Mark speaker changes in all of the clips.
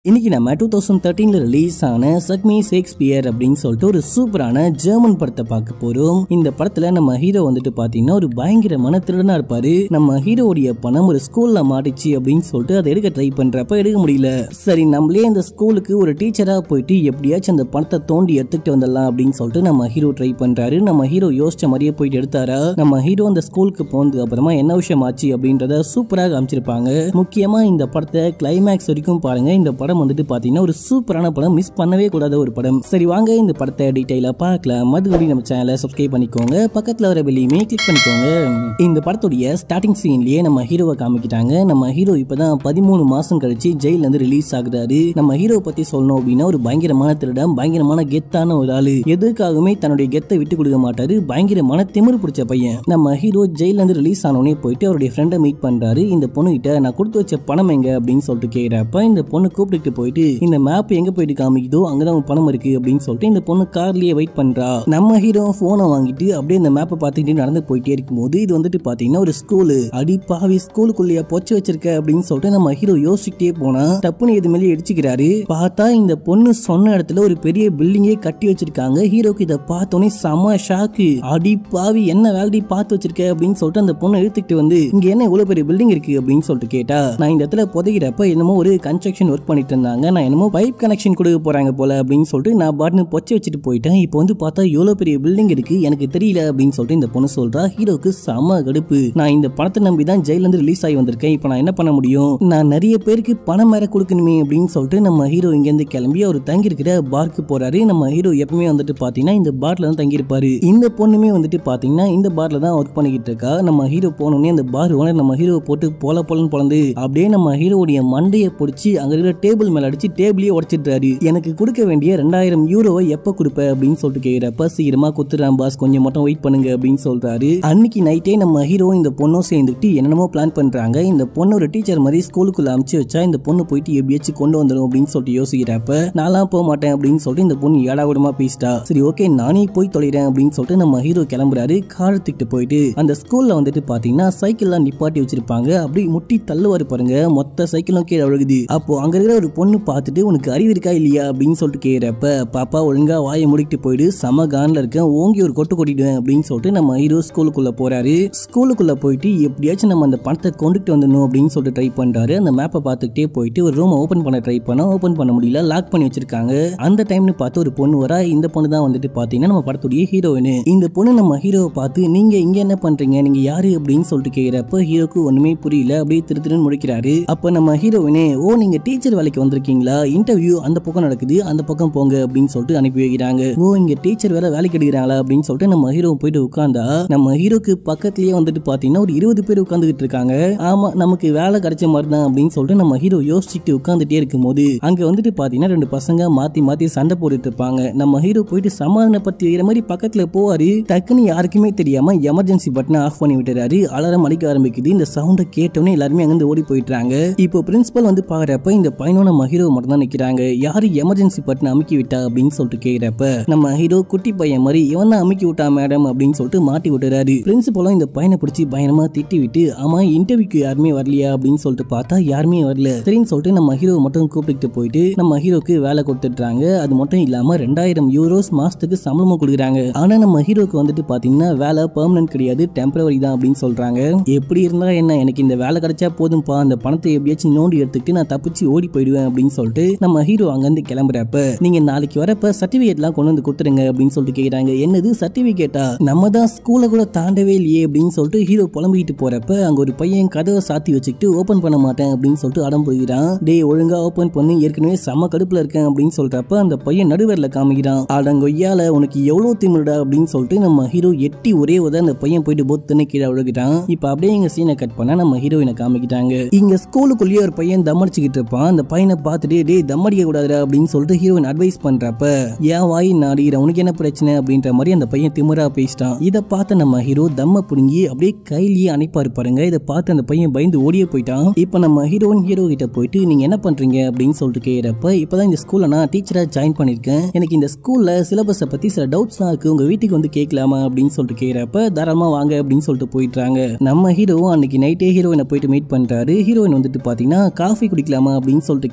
Speaker 1: இன்னைக்கு நம்ம two thousand தேர்ட்டீன்ல release ஆன சக்மி ஷேக்ஸ்பியர் அப்படின்னு சொல்லிட்டு ஒரு சூப்பரான ஜெர்மன் படத்தை பார்க்க போறோம் இந்த படத்துல நம்ம ஹீரோ வந்துட்டு பாத்தீங்கன்னா ஒரு பயங்கரமான திருடனா இருப்பாரு நம்ம ஹீரோவுடைய பணம் ஒரு ஸ்கூல்ல மாட்டிச்சு அப்படின்னு சொல்லிட்டு அதை எடுக்க ட்ரை பண்றப்ப எடுக்க முடியல சரி நம்மளே இந்த ஸ்கூலுக்கு ஒரு டீச்சரா போயிட்டு எப்படியாச்சும் அந்த பணத்தை தோண்டி எடுத்துக்கிட்டு வந்துடலாம் அப்படின்னு சொல்லிட்டு நம்ம ஹீரோ ட்ரை பண்றாரு நம்ம ஹீரோ யோசிச்ச மாதிரியே போயிட்டு எடுத்தாரா நம்ம ஹீரோ அந்த ஸ்கூலுக்கு போனதுக்கு அப்புறமா என்ன விஷயம் ஆச்சு அப்படின்றத சூப்பராக காமிச்சிருப்பாங்க முக்கியமா இந்த படத்தை கிளைமேக்ஸ் வரைக்கும் பாருங்க இந்த படம் வந்துட்டு பாத்தீங்கன்னா ஒரு சூப்பரான படம் மிஸ் பண்ணவே கூடாத ஒரு படம் சரி வாங்க இந்த படத்தை டீட்டெயிலா பார்க்கலாம் மறுபடியும் நம்ம சேனலை சப்ஸ்கிரைப் பண்ணிக்கோங்க பக்கத்துல வர வெளியுமே கிளிக் பண்ணிக்கோங்க இந்த படத்துடைய ஸ்டார்டிங் சீன்லயே நம்ம ஹீரோவை காமிக்கிட்டாங்க நம்ம ஹீரோ இப்பதான் பதிமூணு மாசம் கழிச்சு ஜெயில இருந்து ரிலீஸ் ஆகுறாரு நம்ம ஹீரோ பத்தி சொல்லணும் அப்படின்னா ஒரு பயங்கரமான திருடன் பயங்கரமான கெத்தான ஒரு ஆளு எதுக்காகவுமே தன்னுடைய கெத்தை விட்டு கொடுக்க மாட்டாரு பயங்கரமான திமிரு பிடிச்ச பையன் நம்ம ஹீரோ ஜெயில இருந்து ரிலீஸ் ஆனோடனே போயிட்டு அவருடைய ஃப்ரெண்டை மீட் பண்றாரு இந்த பொண்ணு கிட்ட நான் கொடுத்து வச்ச பணம் எங்க அப்படின்னு சொல்லிட்டு கேக்குறப்ப இந்த பொண்ணு கூப்பிட்டு போயிட்டு இந்த மேப் எங்க போயிட்டு காமிக்குதோ அங்கதான் உன் பணம் இருக்கு அப்படின்னு சொல்லிட்டு இந்த பொண்ணு கார்லயே வெயிட் பண்றா நம்ம ஹீரோ போனை வாங்கிட்டு அப்படியே இந்த மேப்பை பார்த்துக்கிட்டு நடந்து போயிட்டே இருக்கும்போது இது வந்துட்டு பாத்தீங்கன்னா ஒரு ஸ்கூலு அடி பாவி ஸ்கூலுக்குள்ளேயே பொச்சு வச்சிருக்க அப்படின்னு சொல்லிட்டு நம்ம ஹீரோ யோசிச்சுட்டே போனா டப்புன்னு இது மேலே இடிச்சுக்கிறாரு பார்த்தா இந்த பொண்ணு சொன்ன இடத்துல ஒரு பெரிய பில்டிங்கே கட்டி வச்சிருக்காங்க ஹீரோக்கு இதை பார்த்தோன்னே செம ஷாக்கு அடி பாவி என்ன வேல்டி பார்த்து வச்சிருக்க அப்படின்னு சொல்லிட்டு அந்த பொண்ணை இழுத்துக்கிட்டு வந்து இங்க என்ன இவ்வளவு பெரிய பில்டிங் இருக்கு அப்படின்னு சொல்லிட்டு கேட்டா நான் இந்த இடத்துல புதைக்கிறப்ப என்னமோ ஒரு கன்ஸ்ட்ரக்ஷன் ஒர்க் பண்ணிட்டு இருந்தாங்க நான் என்னமோ பைப் கனெக்ஷன் கொடுக்க போறாங்க போல அப்படின்னு சொல்லிட்டு நான் பாட்டுன்னு பொச்சு வச்சுட்டு போயிட்டேன் இப்போ வந்து பார்த்தா எவ்வளவு பெரிய பில்டிங் இருக்கு எனக்கு தெரியல அப்படின்னு சொல்லிட்டு இந்த பொண்ணு சொல்றா ஹீரோக்கு செம கடுப்பு நான் இந்த பணத்தை நம்பி தான் ஜெயில இருந்து ரிலீஸ் ஆகி வந்திருக்கேன் இப்போ நான் என்ன பண்ண முடியும் நான் நிறைய பேருக்கு பணம் வேற கொடுக்கணுமே அப்படின்னு சொல்லிட்டு நம்ம ஹீரோ இங்க இருந்து கிளம்பி அவர் தங்கி இருக்கிற பார்க்கு போறாரு நம்ம ஹீரோ எப்பவுமே வந்துட்டு பாத்தீங்கன்னா இந்த பார்ல தான் தங்கி இருப்பாரு இந்த பொண்ணுமே வந்துட்டு பாத்தீங்கன்னா இந்த பார்ல தான் ஒர்க் பண்ணிக்கிட்டு இருக்கா நம்ம ஹீரோ போனோடனே அந்த பார் ஓனர் நம்ம ஹீரோ போட்டு போல போலன்னு பொழந்து அப்படியே நம்ம ஹீரோவுடைய மண்டையை பிடிச்சி அங்க இருக்கிற டேபிள் மேல அடிச்சு டேபிளே உடச்சிட்டாரு எனக்கு கொடுக்க வேண்டிய ரெண்டாயிரம் யூரோவை எப்ப கொடுப்ப அப்படின்னு சொல்லிட்டு கேக்குறப்ப சீக்கிரமா குத்துறான் பாஸ் கொஞ்சம் மட்டும் வெயிட் பண்ணுங்க அப்படின்னு சொல்றாரு அன்னைக்கு நைட்டே நம்ம ஹீரோ இந்த பொண்ணும் சேர்ந்துட்டு என்னென்னமோ பிளான் பண்றாங்க இந்த பொண்ணு ஒரு டீச்சர் மாதிரி ஸ்கூலுக்குள்ள அமுச்சு வச்சா இந்த பொண்ணு போயிட்டு எப்படியாச்சும் கொண்டு வந்துடும் அப்படின்னு சொல்லிட்டு யோசிக்கிறப்ப நான்லாம் போக மாட்டேன் அப்படின்னு சொல்லிட்டு இந்த பொண்ணு ஏடா விடமா பேசிட்டா சரி ஓகே நானே போய் தொலைறேன் அப்படின்னு சொல்லிட்டு நம்ம ஹீரோ கிளம்புறாரு கார் தூக்கிட்டு போயிட்டு அந்த ஸ்கூல்ல வந்துட்டு பாத்தீங்கன்னா சைக்கிள்லாம் நிப்பாட்டி வச்சிருப்பாங்க அப்படி முட்டி தள்ளுவாரு பாருங்க மொத்த சைக்கிளும் கீழே விழுகுது அப்போ அங்க இருக்கிற ஒரு பொண்ணு பார்த்துட்டு உனக்கு அறிவு இருக்கா இல்லையா அப்படின்னு சொல்லிட்டு கேக்குறப்ப பாப்பா ஒழுங்கா வாயை முடிக்கிட்டு போயிடு சம கான்ல இருக்கேன் ஓங்கி ஒரு கொட்டு கொட்டிடுவேன் அப்படின்னு சொல்லிட்டு நம்ம ஹீரோ ஸ்கூலுக்குள்ள போறாரு ஸ்கூலுக்குள்ள போயிட்டு எப்படியாச்சும் நம்ம அந்த பணத்தை கொண்டுட்டு வந்துடணும் அப்படின்னு சொல்லிட்டு ட்ரை பண்றாரு அந்த மேப்பை பார்த்துக்கிட்டே போயிட்டு ஒரு ரூம் ஓபன் பண்ண ட்ரை பண்ணா ஓபன் பண்ண முடியல லாக் பண்ணி வச்சிருக்காங்க அந்த டைம்னு பார்த்து ஒரு பொண்ணு வரா இந்த பொண்ணு தான் வந்துட்டு பாத்தீங்கன்னா நம்ம படத்துடைய ஹீரோயின் இந்த பொண்ணு நம்ம ஹீரோவை பார்த்து நீங்க இங்க என்ன பண்றீங்க நீங்க யாரு அப்படின்னு சொல்லிட்டு கேக்குறப்ப ஹீரோக்கு ஒண்ணுமே புரியல அப்படியே திரு திருன்னு முடிக்கிறாரு அப்ப நம்ம ஹீரோயினே ஓ நீங்க டீச்சர் வேலைக்கு வந்திருக்கீங்களா இன்டர்வியூ அந்த பக்கம் நடக்குது அந்த பக்கம் போங்க அப்படின்னு சொல்லிட்டு அனுப்பி வைக்கிறாங்க ஓ இங்க டீச்சர் வேலை வேலைக்கு எடுக்கிறாங்களா அப்படின்னு சொல்லிட்டு நம்ம ஹீரோ போயிட்டு உட்காந்தா நம்ம ஹீரோக்கு பக்கத்துலயே வந்துட்டு பாத்தீங்கன்னா ஒரு இருபது பேர் உட்காந்துக்கிட்டு இருக்காங்க ஆமா நமக்கு வேலை கிடைச்ச மாதிரி தான் அப்படின்னு சொல்லிட்டு நம்ம ஹீரோ யோசிச்சுட்டு உட்காந்துட்டே இருக்கும்போது அங்க வந்துட்டு பாத்தீங்கன்னா ரெண்டு பசங்க மாத்தி மாத்தி சண்டை போட்டுட்டு இருப்பாங்க நம்ம ஹீரோ போயிட்டு சமாதானப்படுத்தி வைக்கிற மாதிரி பக்கத்துல போவாரு டக்குன்னு யாருக்குமே தெரியாம எமர்ஜென்சி பட்டனை ஆஃப் பண்ணி விட்டுறாரு அலாரம் அடிக்க ஆரம்பிக்குது இந்த சவுண்டை கேட்டோன்னே எல்லாருமே அங்கிருந்து ஓடி போயிட்டாங்க இப்போ பிரின்சிபல் வந்து பாக்குறப்ப இந்த பையனோட நம்ம ஹீரோ மட்டும் தான் நிக்கிறாங்க யாரு எமர்ஜென்சி பட்டனை அமுக்கி விட்டா அப்படின்னு சொல்லிட்டு கேக்குறப்ப நம்ம ஹீரோ குட்டி பையன் மாதிரி இவன் தான் அமுக்கி விட்டா மேடம் அப்படின்னு சொல்லிட்டு மாட்டி விட்டுறாரு பிரின்சிபலும் இந்த பையனை பிடிச்சி பயங்கரமா திட்டி விட்டு ஆமா இன்டர்வியூக்கு யாருமே வரலையா அப்படின்னு சொல்லிட்டு பார்த்தா யாருமே வரல சரின்னு சொல்லிட்டு நம்ம ஹீரோ மட்டும் கூப்பிட்டு போயிட்டு நம்ம ஹீரோக்கு வேலை கொடுத்துட்றாங்க அது மட்டும் இல்லாம ரெண்டாயிரம் யூரோஸ் மாசத்துக்கு சம்பளமும் கொடுக்குறாங்க ஆனா நம்ம ஹீரோக்கு வந்துட்டு பாத்தீங்கன்னா வேலை பெர்மனன்ட் கிடையாது டெம்பரவரி தான் அப்படின்னு சொல்றாங்க எப்படி இருந்தா என்ன எனக்கு இந்த வேலை கிடைச்சா போதும்பா அந்த பணத்தை எப்படியாச்சும் நோண்டி எடுத்துக்கிட்டு நான் தப்பிச்சு ஓடி போயிடுவேன் அப்படின்னு சொல்லிட்டு நம்ம ஹீரோ அங்கிருந்து கிளம்புறப்ப நீங்க நாளைக்கு வரப்ப சர்டிபிகேட் எல்லாம் கொண்டு வந்து கொடுத்துருங்க அப்படின்னு சொல்லிட்டு கேக்குறாங்க என்னது சர்டிபிகேட்டா நம்ம தான் ஸ்கூல கூட தாண்டவே இல்லையே அப்படின்னு சொல்லிட்டு ஹீரோ புலம்பிக்கிட்டு போறப்ப அங்க ஒரு பையன் கதவை சாத்தி வச்சுக்கிட்டு ஓபன் பண்ண மாட்டேன் அப்படின்னு சொல்லிட்டு அடம் போகிறான் டேய் ஒழுங்கா ஓபன் பண்ணி ஏற்கனவே செம கடுப்புல இருக்கேன் அப்படின்னு சொல்றப்ப அந்த பையன் நடுவரில் காமிக்கிறான் அடங்கொய்யால உனக்கு எவ்வளவு திமிருடா அப்படின்னு சொல்லிட்டு நம்ம ஹீரோ எட்டி ஒரே உத அந்த பையன் போயிட்டு பொத்துன்னு கீழே விழுகிட்டான் இப்ப அப்படியே எங்க சீனை கட் பண்ணா நம்ம ஹீரோயினை காமிக்கிட்டாங்க இங்க ஸ்கூலுக்குள்ளேயே ஒரு பையன் தம் அடிச்சுக்கிட்டு இருப்பான் அந்த பையனை பார்த்துட்டு டேய் தம் அடிக்க கூடாதுடா அப்படின்னு சொல்லிட்டு ஹீரோயின் அட்வைஸ் பண்றப்ப ஏன் வாய் நாடிற உனக்கு என்ன பிரச்சனை அப்படின்ற மாதிரி அந்த பையன் திமிரா பேசிட்டான் இதை பார்த்த நம்ம ஹீரோ தம்ம புடுங்கி அப்படியே கையிலேயே அணைப்பாரு பாருங்க இதை பார்த்து அந்த பையன் பயந்து ஓடியே போயிட்டான் இப்போ நம்ம ஹீரோயின் ஹீரோ கிட்ட போயிட்டு நீங்க என்ன பண்றீங்க அப்படின்னு சொல்லிட்டு கேட்கிறப்ப இப்பதான் இந்த ஸ்கூல்ல நான் டீச்சரா ஜாயின் பண்ணிருக்கேன் எனக்கு இந்த ஸ்கூல்ல சிலபஸை பத்தி சில டவுட்ஸ் தான் இருக்கு உங்க வீட்டுக்கு வந்து கேட்கலாமா அப்படின்னு சொல்லிட்டு கேட்கிறப்ப தாராளமா வாங்க அப்படின்னு சொல்லிட்டு போயிட்டாங்க நம்ம ஹீரோ அன்னைக்கு நைட்டே ஹீரோயினை போயிட்டு மீட் பண்றாரு ஹீரோயின் வந்துட்டு பாத்தீங்கன்னா காஃபி குடிக்கலாமா அப்படின்னு சொல்லிட்டு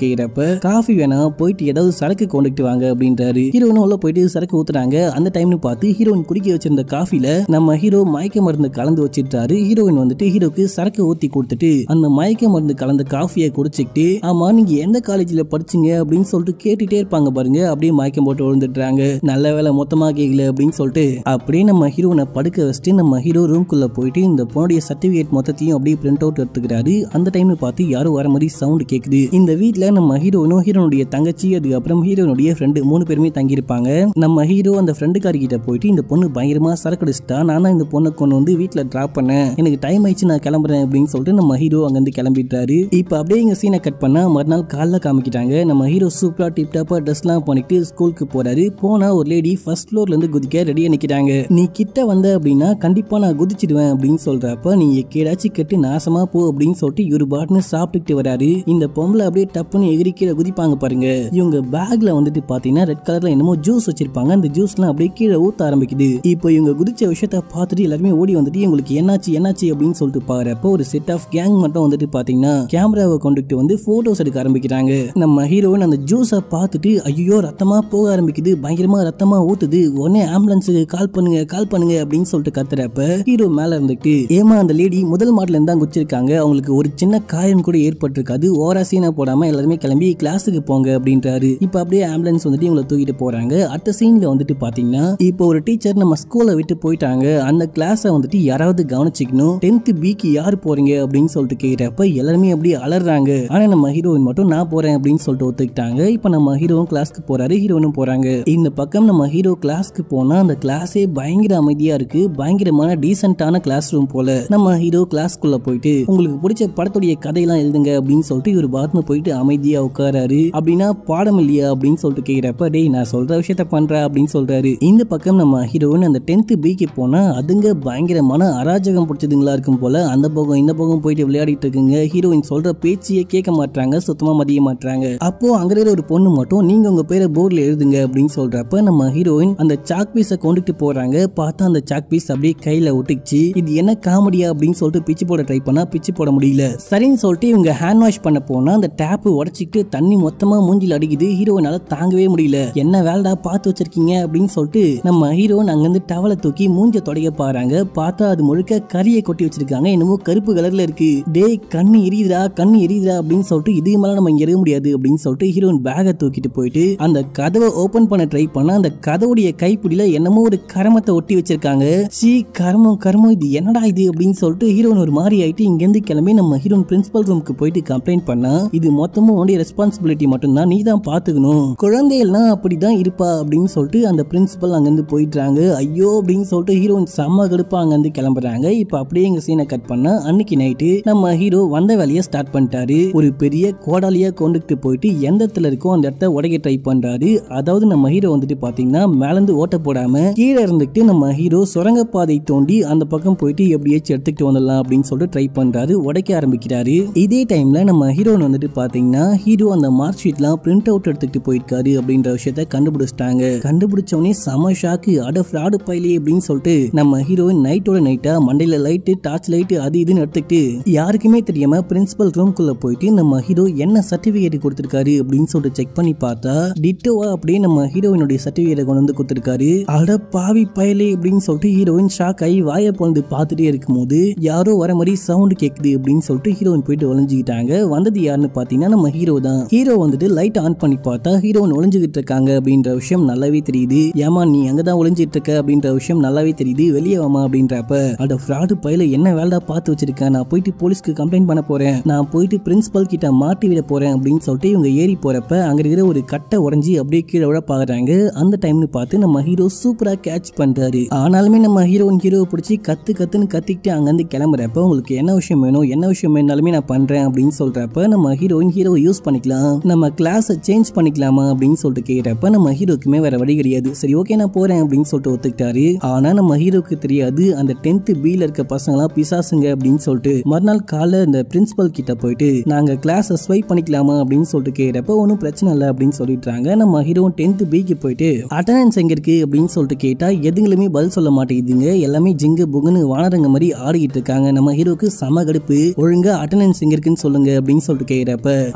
Speaker 1: கேக்குறப்ப காஃபி வேணா போயிட்டு ஏதாவது சரக்கு கொண்டுட்டு வாங்க அப்படின்றாரு ஹீரோனும் உள்ள போயிட்டு சரக்கு ஊத்துறாங்க அந்த டைம்னு பார்த்து ஹீரோயின் குடிக்க வச்சிருந்த காஃபில நம்ம ஹீரோ மயக்க மருந்து கலந்து வச்சிட்டாரு ஹீரோயின் வந்துட்டு ஹீரோக்கு சரக்கு ஊத்தி கொடுத்துட்டு அந்த மயக்க மருந்து கலந்த காஃபியை குடிச்சிக்கிட்டு ஆமா நீங்க எந்த காலேஜ்ல படிச்சீங்க அப்படின்னு சொல்லிட்டு கேட்டுட்டே இருப்பாங்க பாருங்க அப்படியே மயக்கம் போட்டு விழுந்துடுறாங்க நல்ல வேலை மொத்தமா கேட்கல அப்படின்னு சொல்லிட்டு அப்படியே நம்ம ஹீரோனை படுக்க வச்சுட்டு நம்ம ஹீரோ ரூம்குள்ள போயிட்டு இந்த பொண்ணுடைய சர்டிபிகேட் மொத்தத்தையும் அப்படியே பிரிண்ட் அவுட் எடுத்துக்கிறாரு அந்த டைம்ல பார்த்து யாரோ வர மாதிரி சவுண்ட் கேக்குது இந்த வீட்ல நம்ம ஹீரோனும் ஹீரோனுடைய தங்கச்சி அதுக்கப்புறம் ஹீரோனுடைய ஃப்ரெண்டு மூணு பேருமே தங்கியிருப்பாங்க நம்ம ஹீரோ அந்த ஃப்ரெண்டுக்காரி கிட்ட போயிட்டு இந்த பொண்ணு பயங்கரமா சரக்கு அடிச்சிட்டா நான் தான் இந்த பொண்ணை கொண்டு வந்து வீட்ல டிராப் பண்ணேன் எனக்கு டைம் ஆயிடுச்சு நான் கிளம்புறேன் அப்படின்னு சொல்லிட்டு நம்ம ஹீரோ அங்கிருந்து கிளம்பிட்டாரு இப்போ அப்படியே எங்க சீனை கட் பண்ணா மறுநாள் காலைல காமிக்கிட்டாங்க நம்ம ஹீரோ சூப்பரா டிப் டாப்பா ட்ரெஸ்லாம் பண்ணிட்டு ஸ்கூலுக்கு போறாரு போனா ஒரு லேடி ஃபர்ஸ்ட் ஃப்ளோர்ல இருந்து குதிக்க ரெடியா நிக்கிறாங்க நீ கிட்ட வந்த அப்படின்னா கண்டிப்பா நான் குதிச்சிடுவேன் அப்படின்னு சொல்றப்ப நீ எக்கேடாச்சும் கெட்டு நாசமா போ அப்படின்னு சொல்லிட்டு இவரு பாட்டுன்னு சாப்பிட்டுக்கிட்டு வராரு இந்த பொம்பளை அப்படியே டப்புன்னு எகிரி கீழே குதிப்பாங்க பாருங்க இவங்க பேக்ல வந்துட்டு பாத்தீங்கன்னா ரெட் கலர்ல என்னமோ ஜூஸ் வச்சிருப்பாங்க அந்த ஜூஸ்லாம் அப்படியே கீழே ஊத்த ஆரம்பிக்குது இப்போ இவங்க குதிச்ச விஷயத்த பார்த்துட்டு எல்லாருமே ஓடி வந்துட்டு உங்களுக்கு என்னாச்சு என்னாச்சு அப்படின்னு சொல்லிட்டு பாக்குறப்ப ஒரு செட் ஆஃப் கேங் மட்டும் வந்துட்டு பாத்தீங்கன்னா கேமராவை கொண்டுட்டு வந்து போட்டோஸ் எடுக்க ஆரம்பிக்கிறாங்க நம்ம ஹீரோயின் அந்த ஜூஸை பார்த்துட்டு ஐயோ ரத்தமா போக ஆரம்பிக்குது பயங்கரமா ரத்தமா ஊத்துது உடனே ஆம்புலன்ஸுக்கு கால் பண்ணுங்க கால் பண்ணுங்க அப்படின்னு சொல்லிட்டு கத்துறப்ப ஹீரோ மேல இருந்துட்டு ஏமா அந்த லேடி முதல் மாடல இருந்தா குச்சிருக்காங்க அவங்களுக்கு ஒரு சின்ன காயம் கூட ஏற்பட்டிருக்காது ஓரா சீனா போடாம எல்லாருமே கிளம்பி கிளாஸுக்கு போங்க அப்படின்றாரு இப்போ அப்படியே ஆம்புலன்ஸ் வந்துட்டு இவங்களை தூக்கிட்டு போறாங்க அடுத்த சீன்ல வந்துட்டு பாத்தீங்கன்னா இப்போ ஒரு டீச்சர் நம்ம ஸ்கூலை விட்டு போயிட்டாங்க அந்த கிளாஸை வந்துட்டு யாராவது கவனிச்சுக்கணும் டென்த் பிக்கு யார் போறீங்க அப்படின்னு சொல்லிட்டு கேக்குறப்ப எல்லாருமே அப்படியே அலறாங்க ஆனா நம்ம ஹீரோயின் மட்டும் நான் போறேன் அப்படின்னு சொல்லிட்டு ஒத்துக்கிட்டாங்க இப்போ நம்ம ஹீரோவும் கிளாஸ்க்கு போறாரு ஹீரோனும் போறாங்க இந்த பக்கம் நம்ம ஹீரோ கிளாஸ்க்கு போனா அந்த கிளாஸே பயங்கர அமைதியா இருக்கு பயங்கரமான டீசென்டான கிளாஸ் ரூம் போல நம்ம ஹீரோ கிளாஸ்க்குள்ள போயிட்டு உங்களுக்கு பிடிச்ச படத்துடைய கதையெல்லாம் எழுதுங்க அப்படின்னு சொல்லிட்டு இவர் பாத்ரூம் போயிட்டு அமைதியா உட்காராரு அப்படின்னா பாடம் இல்லையா அப்படின்னு சொல்லிட்டு கேக்குறப்ப டேய் நான் சொல்ற விஷயத்த பண்ற அப்படின்னு சொல்றாரு இந்த பக்கம் நம்ம ஹீரோயின் அந்த டென்த் பிக்கு போனா அதுங்க பயங்கரமான அராஜகம் பிடிச்சதுங்களா இருக்கும் போல அந்த பக்கம் இந்த பக்கம் போயிட்டு விளையாடிட்டு இருக்குங்க ஹீரோயின் சொல்ற பேச்சையே கேட்க மாட்டாங்க சுத்தமா மதிய மாட்டாங்க அப்போ அங்க இருக்கிற ஒரு பொண்ணு மட்டும் நீங்க உங்க பேரை போர்ட்ல எழுதுங்க அப்படின்னு சொல்றப்ப நம்ம ஹீரோயின் அந்த சாக் பீஸை கொண்டுட்டு போறாங்க பார்த்தா அந்த சாக் பீஸ் அப்படியே கையில ஒட்டிச்சு இது என்ன காமெடியா அப்படின்னு சொல்லிட்டு பிச்சு போட ட்ரை பண்ணா பிச்சு போட முடியல சரின்னு சொல்லிட்டு இவங்க ஹேண்ட் வாஷ் பண்ண போனா அந்த டேப் உடச்சிக்கிட்டு தண்ணி மொத்தமா மூஞ்சில அடிக்குது ஹீரோயினால தாங்கவே முடியல என்ன வேலைடா பார்த்து வச்சிருக்கீங்க அப்படின்னு சொல்லிட்டு நம்ம ஹீரோயின் அங்கிருந்து டவலை தூக்கி மூஞ்ச தொடைய பாருங்க பார்த்தா அது முழுக்க கறியை கொட்டி வச்சிருக்காங்க என்னமோ கருப்பு கலர்ல இருக்கு டேய் கண்ணு எரியுதுடா கண்ணு எரியுதுடா அப்படின்னு சொல்லிட்டு இதுக்கு மேல நம்ம இங்க இருக்க முடியாது அப்படின்னு சொல்லிட்டு ஹீரோயின் பேகை தூக்கிட்டு போயிட்டு அந்த கதவை ஓபன் பண்ண ட்ரை பண்ணா அந்த கதவுடைய கைப்பிடியில என்னமோ ஒரு கரமத்தை ஒட்டி வச்சிருக்காங்க சீ கர்மம் கர்மம் இது என்னடா இது அப்படின்னு சொல்லிட்டு ஹீரோயின் ஒரு மாதிரி ஆயிட்டு இங்க இருந்து கிளம்பி நம்ம ஹீரோயின் பிரின்சிபல் ரூமுக்கு போயிட்டு கம்ப்ளைண்ட் பண்ணா இது மொத்தமும் உன்னுடைய ரெஸ்பான்சிபிலிட்டி மட்டும்தான் நீ தான் பாத்துக்கணும் குழந்தைகள்லாம் அப்படிதான் இருப்பா அப்படின்னு சொல்லிட்டு அந்த பிரின்சிபல் அங்கிருந்து போயிட்டாங்க ஐயோ அப்படின்னு சொல்லிட்டு ஹீரோயின் செம்ம கடுப்பா அங்கிருந்து கிளம்புறாங்க இப்ப அப்படியே எங்க சீனை கட் பண்ணா அன்னைக்கு நைட்டு நம்ம ஹீரோ வந்த வேலையை ஸ்டார்ட் பண்ணிட்டாரு ஒரு பெரிய கோடாலியா கொண்டுட்டு போயிட்டு எந்த இடத்துல இருக்கோ அந்த இடத்த உடைக்க ட்ரை பண்றாரு அதாவது நம்ம ஹீரோ வந்துட்டு பாத்தீங்கன்னா மேலேருந்து ஓட்ட போடாம கீழே இருந்துட்டு நம்ம ஹீரோ சுரங்கப்பாதை தோண்டி அந்த பக்கம் போயிட்டு எப்படியாச்சும் எடுத்துக்கிட்டு வந்துடலாம் அப்படின்னு சொல்லிட்டு ட்ரை பண்றாரு உடைக்க ஆரம்பிக்கிறாரு இதே டைம்ல நம்ம ஹீரோன் வந்துட்டு பாத்தீங்கன்னா ஹீரோ அந்த மார்க் ஷீட்லாம் பிரிண்ட் அவுட் எடுத்துக்கிட்டு போயிருக்காரு அப்படின்ற விஷயத்த கண்டுபிடிச்சிட்டாங்க கண்டுபிடிச்சவனே செம ஷாக்கு அட ஃப்ராடு பைலி அப்படின்னு சொல்லிட்டு நம்ம ஹீரோயின் நைட்டோட நைட்டா மண்டையில லைட்டு டார்ச் லைட்டு அது இதுன்னு எடுத்துக்கிட்டு யாருக்குமே தெரியாம பிரின்சிபல் ரூம்குள்ள போயிட்டு நம்ம ஹீரோ என்ன சர்டிபிகேட் கொடுத்திருக்காரு அப்படின்னு சொல்லிட்டு செக் பண்ணி பார்த்தா டிட்டோவா அப்படியே நம்ம ஹீரோயினுடைய சர்டிபிகேட்டை கொண்டு வந்து கொடுத்திருக்காரு அட பாவி பயலே அப்படின்னு சொல்லிட்டு ஹீரோயின் ஷாக் ஆகி வாயை பொழுது பார்த்துட்டே இருக்கும்போது யாரோ வர மாதிரி சவுண்ட் கேக்குது அப்படின்னு சொல்லிட்டு ஹீரோயின் போயிட்டு ஒளிஞ்சுக்கிட்டாங்க வந்தது யாருன்னு பாத்தீங்கன்னா நம்ம ஹீரோ தான் ஹீரோ வந்துட்டு லைட் ஆன் பண்ணி பார்த்தா ஹீரோயின் ஒளிஞ்சுக்கிட்டு இருக்காங்க அப்படின்ற விஷயம் நல்லாவே தெரியுது ஏமா நீ அங்கதான் ஒளிஞ்சிட்டு இருக்க அப்படின்ற விஷயம் நல்லாவே தெரியுது வெளியே வாமா அப்படின்றப்ப அட ஃப்ராடு பையில என்ன வேலைடா பார்த்து வச்சிருக்கேன் நான் போயிட்டு போலீஸ்க்கு கம்ப்ளைண்ட் பண்ண போறேன் நான் போயிட்டு பிரின்சிபல் கிட்ட மாட்டி விட போறேன் அப்படின்னு சொல்லிட்டு இவங்க ஏறி போறப்ப அங்க இருக்கிற ஒரு கட்டை உடஞ்சி அப்படியே கீழே விழ பாக்குறாங்க அந்த டைம்னு பார்த்து நம்ம ஹீரோ சூப்பரா கேட்ச் பண்றாரு ஆனாலுமே நம்ம ஹீரோயின் ஹீரோவை பிடிச்சி கத்து கத்துன்னு கத்திக்கிட்டு அங்கிருந்து கிளம்புறப்ப உங்களுக்கு என்ன விஷயம் வேணும் என்ன விஷயம் வேணாலுமே நான் பண்றேன் அப்படின்னு சொல்றப்ப நம்ம ஹீரோயின் ஹீரோவை யூஸ் பண்ணிக்கலாம் நம்ம கிளாஸை சேஞ்ச் பண்ணிக்கலாமா அப்படின்னு சொல்லிட்டு கேட்கிறப்ப நம்ம ஹீரோக்குமே வேற வழி கிடையாது சரி ஓகே நான் போறேன் அப்படின்னு சொல்லிட்டு ஒத்துக்கிட்டாரு ஆனா நம்ம ஹீரோக்கு தெரியாது அந்த டென்த் பில இருக்க பசங்களாம் பிசாசுங்க அப்படின்னு சொல்லிட்டு மறுநாள் காலைல இந்த பிரின்சிபல் கிட்ட போயிட்டு நாங்க கிளாஸை ஸ்வைப் பண்ணிக்கலாமா அப்படின்னு சொல்லிட்டு கேட்கிறப்ப ஒன்றும் பிரச்சனை இல்லை அப்படின்னு சொல்லிட்டாங்க நம்ம ஹீரோ டென்த் பிக்கு போயிட்டு அட்டண்டன்ஸ் எங்க இருக்கு அப்படின்னு சொல்லிட்டு கேட்டா எதுங்களுமே பதில் சொல்ல மாட்டேங்குதுங்க எல்லாமே ஜிங்கு புகுன்னு வானரங்க மாதிரி ஆடிக்கிட்டு இருக்காங்க நம்ம ஹீரோக்கு சம கடுப்பு ஒழுங்கா அட்டண்டன்ஸ் எங்க இருக்குன்னு சொல்லுங்க அப்படின்னு சொல்லிட்டு கேட்கிறப்ப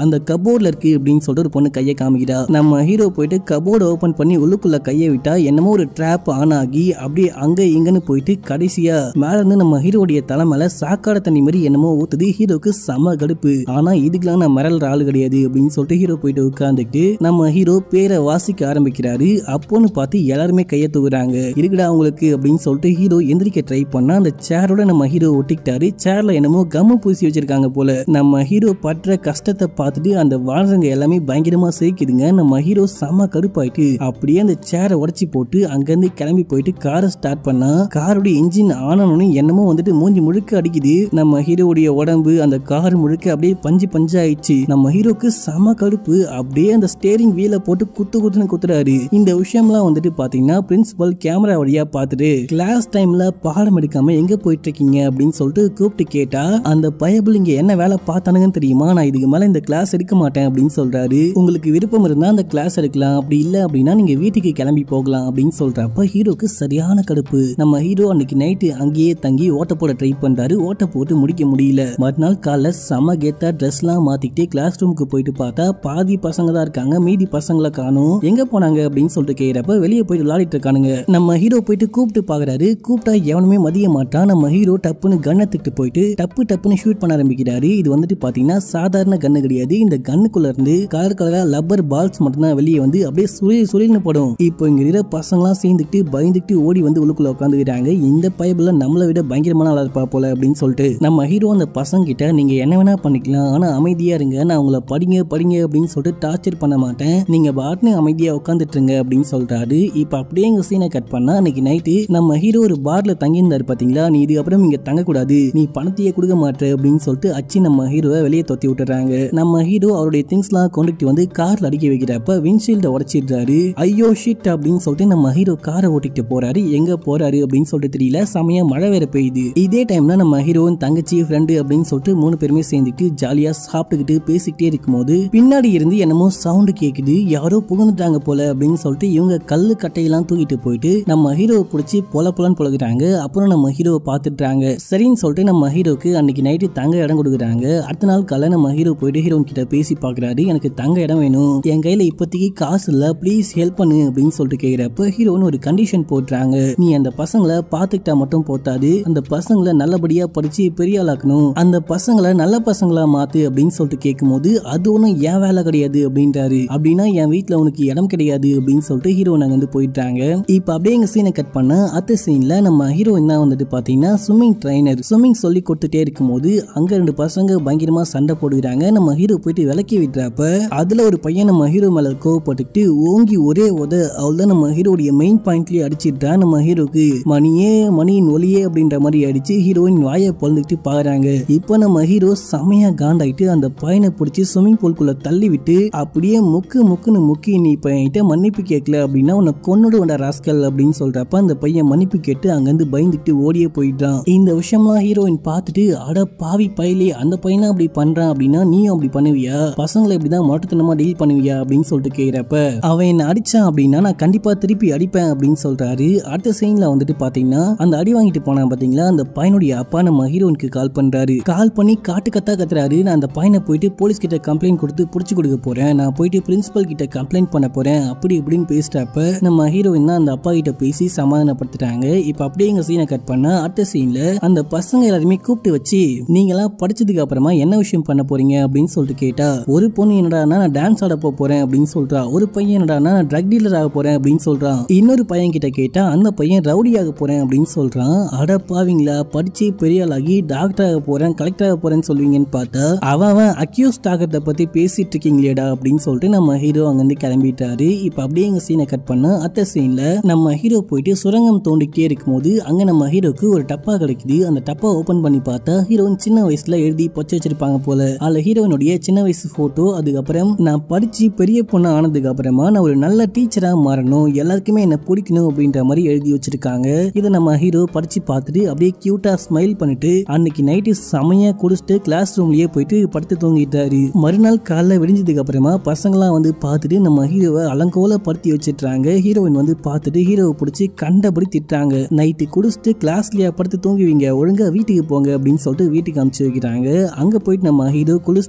Speaker 1: அந்த கபோர்ட்ல இருக்கு அப்படின்னு சொல்லிட்டு ஒரு பொண்ணு கையை காமிக்கிறா நம்ம ஹீரோ போயிட்டு கபோர்டு ஓபன் பண்ணி உள்ளுக்குள்ள கையை விட்டா என்னமோ ஒரு ட்ராப் ஆன் ஆகி அப்படியே அங்க இங்கன்னு போயிட்டு கடைசியா மேல இருந்து நம்ம ஹீரோடைய தலை மேல சாக்காட தண்ணி மாதிரி என்னமோ ஊத்துது ஹீரோக்கு செம கடுப்பு ஆனா இதுக்கெல்லாம் நான் மிரல்ற ஆளு கிடையாது அப்படின்னு சொல்லிட்டு ஹீரோ போயிட்டு உட்காந்துட்டு நம்ம ஹீரோ பேரை வாசிக்க ஆரம்பிக்கிறாரு அப்போன்னு பார்த்து எல்லாருமே கையை தூக்குறாங்க இருக்குடா அவங்களுக்கு அப்படின்னு சொல்லிட்டு ஹீரோ எந்திரிக்க ட்ரை பண்ணா அந்த சேரோட நம்ம ஹீரோ ஒட்டிக்கிட்டாரு சேர்ல என்னமோ கம்மு பூசி வச்சிருக்காங்க போல நம்ம ஹீரோ படுற கஷ்டத்தை பார்த்துட்டு அந்த வாழ்றவங்க எல்லாமே பயங்கரமா சிரிக்குதுங்க நம்ம ஹீரோ செம கடுப்பாயிட்டு அப்படியே அந்த சேரை உடைச்சி போட்டு அங்கிருந்து கிளம்பி போயிட்டு காரை ஸ்டார்ட் பண்ணா காரோட இன்ஜின் ஆனோன்னு என்னமோ வந்துட்டு மூஞ்சி முழுக்க அடிக்குது நம்ம ஹீரோவுடைய உடம்பு அந்த கார் முழுக்க அப்படியே பஞ்சு பஞ்சு ஆயிடுச்சு நம்ம ஹீரோக்கு செம கடுப்பு அப்படியே அந்த ஸ்டேரிங் வீல போட்டு குத்து குத்துன்னு குத்துறாரு இந்த விஷயம்லாம் வந்துட்டு பாத்தீங்கன்னா பிரின்சிபல் கேமரா வழியா பார்த்துட்டு கிளாஸ் டைம்ல பாடம் எடுக்காம எங்க போயிட்டு இருக்கீங்க அப்படின்னு சொல்லிட்டு கூப்பிட்டு கேட்டா அந்த பயபிள் இங்க என்ன வேலை பார்த்தானுங்கன்னு தெரியுமா நான் இதுக்கு மேல இந்த கிளாஸ் எடுக்க மாட்டேன் அப்படின்னு சொல்றாரு உங்களுக்கு விருப்பம் இருந்தா அந்த கிளாஸ் எடுக்கலாம் அப்படி இல்ல அப்படின்னா நீங்க வீட்டுக்கு கிளம்பி போகலாம் அப்படின்னு சொல்றப்ப ஹீரோக்கு சரியான கடுப்பு நம்ம ஹீரோ அன்னைக்கு நைட்டு அங்கேயே தங்கி ஓட்ட போட ட்ரை பண்றாரு ஓட்ட போட்டு முடிக்க முடியல மறுநாள் காலைல செம கெத்தா ட்ரெஸ் எல்லாம் மாத்திக்கிட்டு கிளாஸ் ரூமுக்கு போயிட்டு பார்த்தா பாதி பசங்க தான் இருக்காங்க மீதி பசங்களை காணும் எங்க போனாங்க அப்படின்னு சொல்லிட்டு கேக்குறப்ப வெளியே போயிட்டு விளையாடிட்டு இருக்கானுங்க நம்ம ஹீரோ போயிட்டு கூப்பிட்டு பாக்குறாரு கூப்பிட்டா எவனுமே மதிய மாட்டான் நம்ம ஹீரோ டப்புன்னு கண்ணை தூக்கிட்டு போயிட்டு டப்பு டப்புன்னு ஷூட் பண்ண ஆரம்பிக்கிறாரு இது வந்துட்டு பாத்தீங்கன்னா சாதாரண கண்ணு கிடையாது இந்த கண்ணுக்குள்ள இருந்து கலர் கலரா லப்பர் பால்ஸ் மட்டும்தான் வெளியே வந்து அப்படியே சுழில் சுழில்னு படும் இப்போ இங்க இருக்கிற பசங்களாம் சேர்ந்துக்கிட்டு பயந்துக்கிட்டு ஓடி வந்து உள்ளுக்குள்ள உட்காந்துக்கிறாங்க இந்த பைபிள்ல நம்மளை விட பயங்கரமான ஆளா இருப்பா போல அப்படின்னு சொல்லிட்டு நம்ம ஹீரோ அந்த பசங்க கிட்ட நீங்க என்ன வேணா பண்ணிக்கலாம் ஆனா அமைதியா இருங்க நான் உங்களை படிங்க படிங்க அப்படின்னு சொல்லிட்டு டார்ச்சர் பண்ண மாட்டேன் நீங்க பாட்னு அமைதியா உட்காந்துட்டு இருங்க அப்படின்னு சொல்றாரு இப்ப அப்படியே எங்க சீனை கட் பண்ணா அன்னைக்கு நைட்டு நம்ம ஹீரோ ஒரு பார்ல தங்கியிருந்தாரு பாத்தீங்களா நீ இதுக்கப்புறம் இங்க தங்கக்கூடாது நீ பணத்தையே கொடுக்க மாட்ட அப்படின்னு சொல்லிட்டு அச்சு நம்ம ஹீரோவை வெளியே தொத்தி விட்டுறாங்க நம்ம ஹீரோ அவருடைய திங்ஸ்லாம் கொண்டுட்டு வந்து கார்ல அடிக்க வைக்கிறப்ப விண்ட்ஷீல்ட உடைச்சிடுறாரு ஐயோ ஷிட் அப்படின்னு சொல்லிட்டு நம்ம ஹீரோ காரை ஓட்டிட்டு போறாரு எங்க போறாரு அப்படின்னு சொல்லிட்டு தெரியல செமையா மழை வேற பெய்யுது இதே டைம்ல நம்ம ஹீரோயின் தங்கச்சி ஃப்ரெண்டு அப்படின்னு சொல்லிட்டு மூணு பேருமே சேர்ந்துட்டு ஜாலியா சாப்பிட்டுக்கிட்டு பேசிக்கிட்டே இருக்கும்போது பின்னாடி இருந்து என்னமோ சவுண்டு கேக்குது யாரோ புகுந்துட்டாங்க போல அப்படின்னு சொல்லிட்டு இவங்க கல்லு கட்டையெல்லாம் தூக்கிட்டு போயிட்டு நம்ம ஹீரோவை பிடிச்சி பொல பொலன்னு பொழுகிறாங்க அப்புறம் நம்ம ஹீரோவை பார்த்துட்டாங்க சரின்னு சொல்லிட்டு நம்ம ஹீரோக்கு அன்னைக்கு நைட்டு தங்க இடம் கொடுக்குறாங்க அடுத்த நாள் காலை நம்ம ஹீரோ போயிட்டு ஹீரோன் கிட்ட பேசி பாக்குறாரு எனக்கு தங்க இடம் வேணும் என் கையில இப்போதைக்கு காசு இல்ல ப்ளீஸ் ஹெல்ப் பண்ணு அப்படின்னு சொல்லிட்டு கேக்குறப்ப ஹீரோன்னு ஒரு கண்டிஷன் போட்டுறாங்க நீ அந்த பசங்களை பார்த்துக்கிட்டா மட்டும் போத்தாது அந்த பசங்களை நல்லபடியா படிச்சு பெரிய ஆளாக்கணும் அந்த பசங்களை நல்ல பசங்களா மாத்து அப்படின்னு சொல்லிட்டு கேட்கும்போது அது ஒன்றும் என் வேலை கிடையாது அப்படின்றாரு அப்படின்னா என் வீட்டில் உனக்கு இடம் கிடையாது அப்படின்னு சொல்லிட்டு ஹீரோயின் அங்க வந்து போயிட்டாங்க இப்போ அப்படியே எங்க சீனை கட் பண்ண அடுத்த சீன்ல நம்ம ஹீரோயின் தான் வந்துட்டு பாத்தீங்கன்னா ஸ்விம்மிங் ட்ரைனர் ஸ்விம்மிங் சொல்லி கொடுத்துட்டே இருக்கும்போது அங்க ரெண்டு பசங்க பயங்கரமா சண்டை போடுகிறாங்க நம்ம ஹீரோ போயிட்டு விளக்கி விடுறப்ப அதுல ஒரு பையன் நம்ம ஹீரோ மேல கோவப்பட்டுட்டு ஓங்கி ஒரே உத அவள் தான் நம்ம ஹீரோடைய மெயின் பாயிண்ட்லயே அடிச்சிட்டா நம்ம ஹீரோக்கு மணியே மணியின் ஒளியே அப்படின்ற மாதிரி அடிச்சு ஹீரோயின் வாயை பொழுதுகிட்டு பாக்குறாங்க இப்போ நம்ம ஹீரோ செமையா காண்டாயிட்டு அந்த பையனை பிடிச்சி ஸ்விம்மிங் பூல்குள்ள தள்ளி விட்டு அப்படியே முக்கு முக்குன்னு முக்கி நீ இப்போ என்கிட்ட மன்னிப்பு கேட்கல அப்படின்னா உன்னை கொன்னுடு வந்த ராஸ்கல் அப்படின்னு சொல்றப்ப அந்த பையன் மன்னிப்பு கேட்டு அங்கிருந்து பயந்துட்டு ஓடியே போயிட்டான் இந்த விஷயம்லாம் ஹீரோயின் பார்த்துட்டு அட பாவி பையலே அந்த பையனை அப்படி பண்றான் அப்படின்னா நீயும் அப்படி பண்ணுவியா பசங்களை இப்படிதான் மொட்டத்தனமா டீல் பண்ணுவியா அப்படின்னு சொல்லிட்டு கேக்குறப்ப அவன் என்ன அடிச்சான் அப்படின்னா நான் கண்டிப்பா திருப்பி அடிப்பேன் அப்படின்னு சொல்றாரு அடுத்த சீன்ல வந்துட்டு பாத்தீங்கன்னா அந்த அடி வாங்கிட்டு போனான் பாத்தீங்களா அந்த பையனுடைய அப்பா நம்ம ஹீரோனுக்கு கால் பண்றாரு கால் பண்ணி காட்டு கத்தா கத்துறாரு நான் அந்த பையனை போயிட்டு போலீஸ் கிட்ட கம்ப்ளைண்ட் கொடுத்து புடிச்சு கொடுக்க போறேன் நான் போயிட்டு பிரின்சிபல் கிட்ட கம்ப்ளைண்ட் பண்ண போறேன் அப்படி இப்படின்னு பேசிட்டப்ப நம்ம ஹீரோயின் தான் அந்த அப்பா கிட்ட பேசி சமாதானப்படுத்திட்டாங்க இப்ப அப்படியே எங்க சீனை கட் பண்ணா அடுத்த சீன்ல அந்த பசங்க எல்லாருமே கூப்பிட்டு வச்சு நீங்களாம் படிச்சதுக்கு அப்புறமா என்ன விஷயம் பண்ண போறீங்க அப்படின்னு சொல்லிட்டு கேட்டா ஒரு பொண்ணு என்னடானா நான் டான்ஸ் ஆட போப் போறேன் அப்படின்னு சொல்றா ஒரு பையன் என்னடானா நான் ட்ரக் டீலர் ஆக போறேன் அப்படின்னு சொல்றான் இன்னொரு பையன் கிட்ட கேட்டா அந்த பையன் ரவுடி ஆக போறேன் அப்படின்னு சொல்றான் அட பாவீங்களா படிச்சு பெரிய ஆளாகி டாக்டர் ஆக போறேன் கலெக்டர் ஆக போறேன்னு சொல்லுவீங்கன்னு பார்த்தா அவன் அவன் அக்யூஸ்ட் ஆகிறத பத்தி பேசிட்டு இருக்கீங்களேடா அப்படின்னு சொல்லிட்டு நம்ம ஹீரோ அங்கிருந்து கிளம்பிட்டாரு இப்ப அப்படியே எங்க சீனை கட் பண்ண அத்த சீன்ல நம்ம ஹீரோ போயிட்டு சுரங்கம் தோண்டிக்கிட்டே இருக்கும்போது அங்க நம்ம ஹீரோக்கு ஒரு டப்பா கிடைக்குது அந்த டப்பா ஓபன் பண்ணி பார்த்தா ஹீரோயின் சின்ன வயசுல எழுதி பொச்சு வச்சிருப்பாங்க போல அதுல ஹீரோயினுடைய சின்ன வயசு போட்டோ அதுக்கப்புறம் நான் படிச்சு பெரிய பொண்ணு ஆனதுக்கு அப்புறமா நான் ஒரு நல்ல டீச்சரா மாறணும் எல்லாருக்குமே என்ன பிடிக்கணும் அப்படின்ற மாதிரி எழுதி வச்சிருக்காங்க இதை நம்ம ஹீரோ படிச்சு பார்த்துட்டு அப்படியே கியூட்டா ஸ்மைல் பண்ணிட்டு அன்னைக்கு நைட்டு செமையா குடிச்சிட்டு கிளாஸ் ரூம்லயே போயிட்டு படுத்து தூங்கிட்டாரு மறுநாள் காலைல விடிஞ்சதுக்கு அப்புறமா பசங்களாம் வந்து பார்த்துட்டு நம்ம ஹீரோவை அலங்கோல படுத்தி வச்சிட்டாங்க ஹீரோயின் வந்து பார்த்துட்டு ஹீரோவை பிடிச்சி கண்டபடி திட்டாங்க நைட்டு குடிச்சிட்டு கிளாஸ்லயே படுத்து தூங்குவீங்க ஒழுங்கா வீட்டுக்கு போங்க அப்படின்னு சொல்லிட்டு வீட்டுக்கு அனுப்பிச்சு வைக்கிறாங்க அங்க போயிட்டு நம்ம ஹீரோ குளிச்சுட்டு ஃப்ரெஷ்